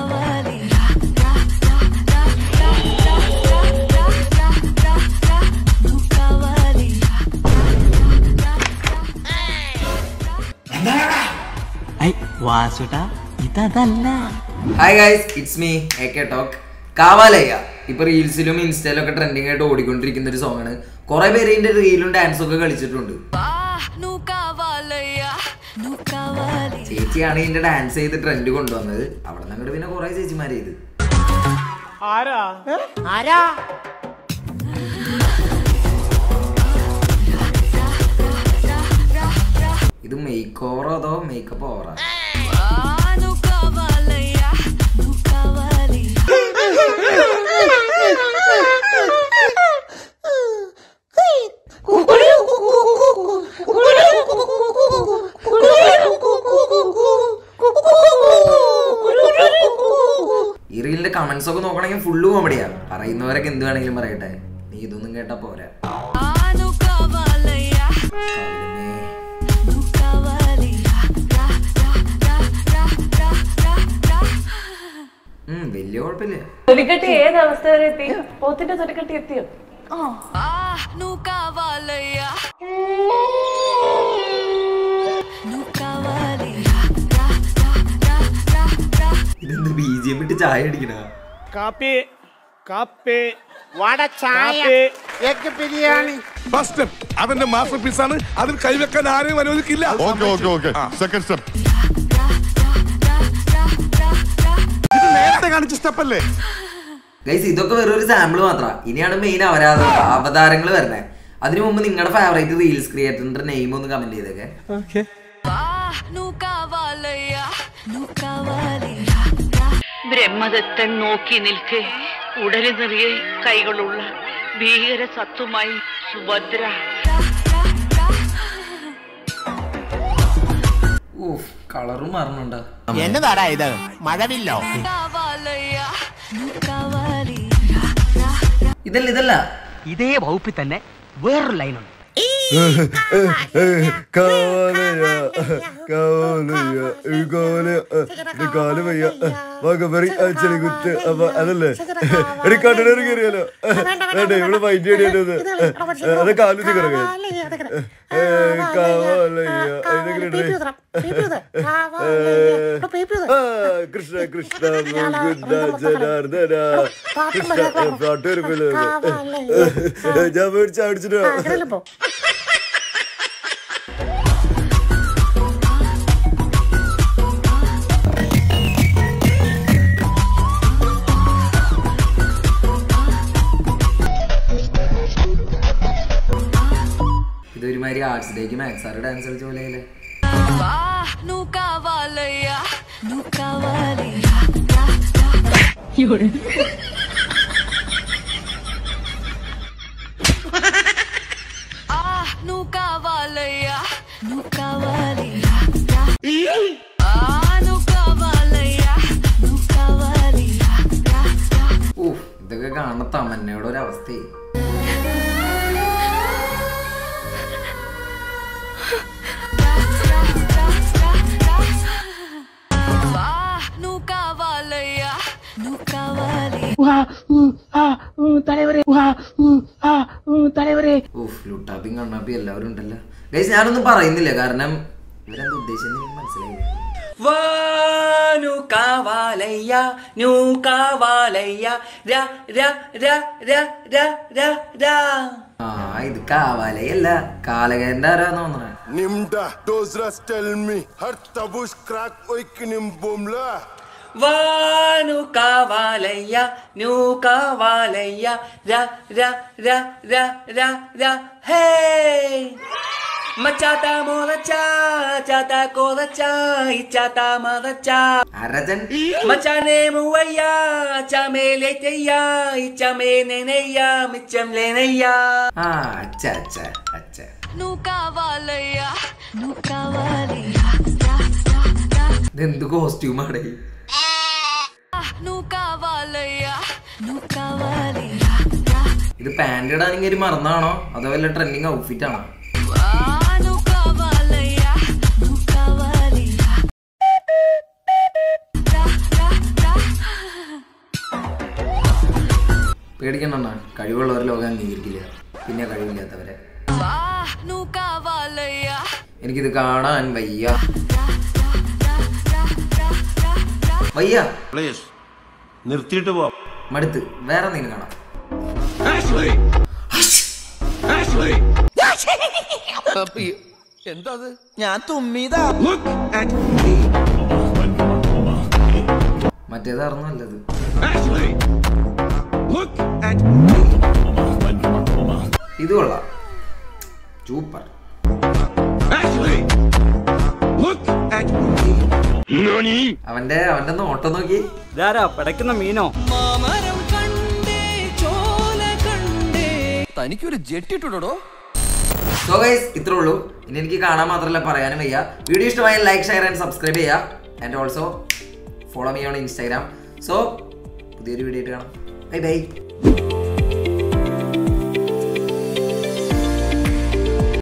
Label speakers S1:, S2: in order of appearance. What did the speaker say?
S1: కావాలి రా రా రా రా రా రా రా రా రా నువ్వు కావాలి
S2: ഐ വാസുട്ട ഇതല്ല
S3: hi guys it's me A K talk കാവാലയ്യ ഇപ്പൊ റീൽസിലും ഇൻസ്റ്റയിലും ഒക്കെ ട്രെൻഡിങ് ആയിട്ട് ഓടിക്കൊണ്ടിരിക്കുന്ന ഒരു സോങ് ആണ് കുറെ പേര് ഇതിന്റെ റീലും ഡാൻസും ഒക്കെ കളിച്ചിട്ടുണ്ട്
S1: నువ్వు కావాలయ్యా నువ్వు కావాలి
S3: ചേച്ചിയാണ് ഇതിന്റെ ഡാൻസ് ചെയ്ത് ട്രെൻഡ് കൊണ്ടുവന്നത് അവിടെ നിന്ന് അങ്ങോട്ട് പിന്നെ കുറെ ചേച്ചിമാർ ചെയ്ത് ഇത് മേക്ക് ഓവറോ അതോ മേക്കപ്പ് ഓവറോ
S1: నువ్వు కావాలయ్యా నువ్వు కావాలి
S3: ഈ റീലിന്റെ കമന്റ്സ് ഒക്കെ നോക്കണമെങ്കിൽ ഫുള്ള് കോമഡിയാ പറയുന്നവരൊക്കെ എന്ത് വേണമെങ്കിലും പറയട്ടെ നീ ഇതൊന്നും കേട്ടാ പോരാ
S1: నువ్వు కావాలయ్యా
S3: കവിതമേ.
S1: నువ్వు కావాలి రా రా రా రా రా రా రా
S3: ഉം, വലിയ കുഴപ്പമില്ല
S4: തൊലിക്കട്ടി ഏത് അവസ്ഥ വരെ എത്തി പോത്തിന്റെ തൊലിക്കട്ടി എത്തിയോ
S1: నువ్వు కావాలయ్యా నువ్వు కావాలి రా రా రా రా రా
S3: ഇതെന്ത് ബി ജെ പി ഇട്ട് ചായ അടിക്കണ
S5: കാപ്പി കാപ്പി വട ചായ എഗ് ബിരിയാണി
S6: ഫസ്റ്റ് സ്റ്റെപ്പ് അതെന്റെ മാസ്റ്റർ പീസ് ആണ് അതിൽ കൈവെക്കാൻ ആരെയും അനുവദിക്കില്ല
S7: okay okay okay second step
S6: ഇത് നേരത്തെ കാണിച്ച സ്റ്റെപ്പ് അല്ലേ
S3: ഗൈസ് ഇതൊക്കെ വെറും ഒരു സാമ്പിൾ മാത്രം ഇനിയാണ് മെയിൻ അവരാധ അവതാരങ്ങൾ വരണേ അതിനു മുമ്പ് നിങ്ങളുടെ ഫേവറേറ്റ് റീൽസ് ക്രിയേറ്ററിന്റെ നെയിം ഒന്ന് കമന്റ് ചെയ്തേക്കെ
S1: నువ్వు కావాలయ్యా నువ్వు కావాలి
S8: ബ്രഹ്മദത്തൻ നോക്കി നിൽക്കെ ഉടല് നിറയെ കൈകളുള്ള ഭീകര സത്വമായി സുഭദ്ര
S3: ഊഫ് കളറും മാറുന്നുണ്ടാ
S5: എന്നതാടാ ഇത് മഴവില്ലോ
S1: కావాలయ్యా నువ్వు కావాలి
S3: ഇതല്ല ഇതല്ല
S2: ഇതേ വകുപ്പിൽ തന്നെ വേറൊരു ലൈനുണ്ട്
S9: അതല്ലേ എടുക്കാണ്ട് കയറിയാലോ വേണ്ടേ ഇവിടെ മൈൻഡ് ചെയ്യേണ്ടത് അത് കാലുത്തി കിടക്കുക കൃഷ്ണ കൃഷ്ണ മുകുന്ദ ജനാർദ്ദന കൃഷ്ണ പാട്ടൊരു ഞാൻ മേടിച്ച് അടിച്ചിട്ടോ
S3: ഇതൊരുമാതിരി ആർട്സ് ഡേക്ക് മാത്സ് ആറ് ഡാൻസ് കളിച്ച പോലെ അല്ലേ
S1: నువ్వు కావాలయ్యా నువ్వు కావాలి నువ్వు కావాలయ్యా నువ్వు కావాలి నువ్వు కావాలయ్యా నువ్వు కావాలి
S3: ഊഫ് ഇതൊക്കെ കാണുന്ന തമന്നയുടെ ഒരു അവസ്ഥയെ
S1: నువ్వు కావాలయ్యా నువ్వు కావాలి
S3: ഊഫ് ലുട്ടാപ്പിയും കണ്ണാപ്പി എല്ലാവരും ഉണ്ടല്ലോ ഗൈസ് ഞാനൊന്നും പറയുന്നില്ല കാരണം ഇവരെന്താ ഉദ്ദേശിച്ചെന്ന് എനിക്ക് മനസ്സിലായില്ല
S2: വാനു കാവാലയ്യ നൂ കാവാലയ്യ ര ര ര ര ര ര ര
S3: ആ ഇത് കാവാലയല്ല കാലകന്റെ ആരാന്ന് തോന്നണേ
S6: Nimda, those rats tell me, her tabush crack oikinim boomla.
S2: വാനു കാവാലയ്യ നൂ കാവാലയ്യ ര ര ര ര ര ര ഹേ മച്ചാത്ത മോറച്ച ചാത്ത കോറച്ച ഇച്ചാത്ത മറച്ച
S3: അരജൻ
S2: മച്ചാനെ മൂവയ്യ ചമേലെ തെയ്യ ഇച്ചമേ നെയ്യ മിച്ചം ലേനയ്യ
S3: ആ അച്ഛ അച്ഛ അച്ഛ
S1: నువ్వు కావాలయ్యా నువ్వు కావాలి
S3: ഇതെന്ത് കോസ്റ്റ്യൂമാണ്
S1: నువ్వు కావాలయ్యా నువ్వు కావాలి
S3: ഇത് പാന്റ് ഇടാൻ ഇങ്ങനെ മറന്നാണോ അതോ വല്ല ട്രെൻഡിങ് ഔട്ട്ഫിറ്റ് ആണോ
S1: నువ్వు కావాలయ్యా నువ్వు కావాలి
S3: പേടിക്കണ്ട കഴിവുള്ളവർ ലോകം അംഗീകരിക്കില്ല പിന്നെ കഴിവില്ലാത്തവരെ
S1: వా నువ్వు కావాలయ్యా
S3: എനിക്കിത് കാണാൻ വയ്യ വയ്യ
S10: പ്ലീസ് നിർത്തിയിട്ട് പോ
S3: മടുത്ത് വേറെ എന്തെങ്കിലും കാണാം
S5: എന്താ ഞാൻ തുമ്മിയതാ
S3: മറ്റേതായിരുന്നു നല്ലത് ഇത് കൊള്ളാം സൂപ്പർ അവന്റെ അവന്റെ നോട്ടം നോക്കി
S2: ഇതാരാ പിടയ്ക്കുന്ന മീനോ
S5: തനിക്കൊരു ജെറ്റ് ഇട്ടുടോ
S3: സോ ഗൈസ് ഇത്രേ ഉള്ളൂ ഇനി എനിക്ക് കാണാൻ മാത്രമല്ല പറയാനും വയ്യ വീഡിയോ ഇഷ്ടമായ ലൈക്ക് ഷെയർ ആൻഡ് സബ്സ്ക്രൈബ് ചെയ്യുക and also follow me on Instagram so പുതിയൊരു വീഡിയോ ആയിട്ട് കാണാം ബൈ ബൈ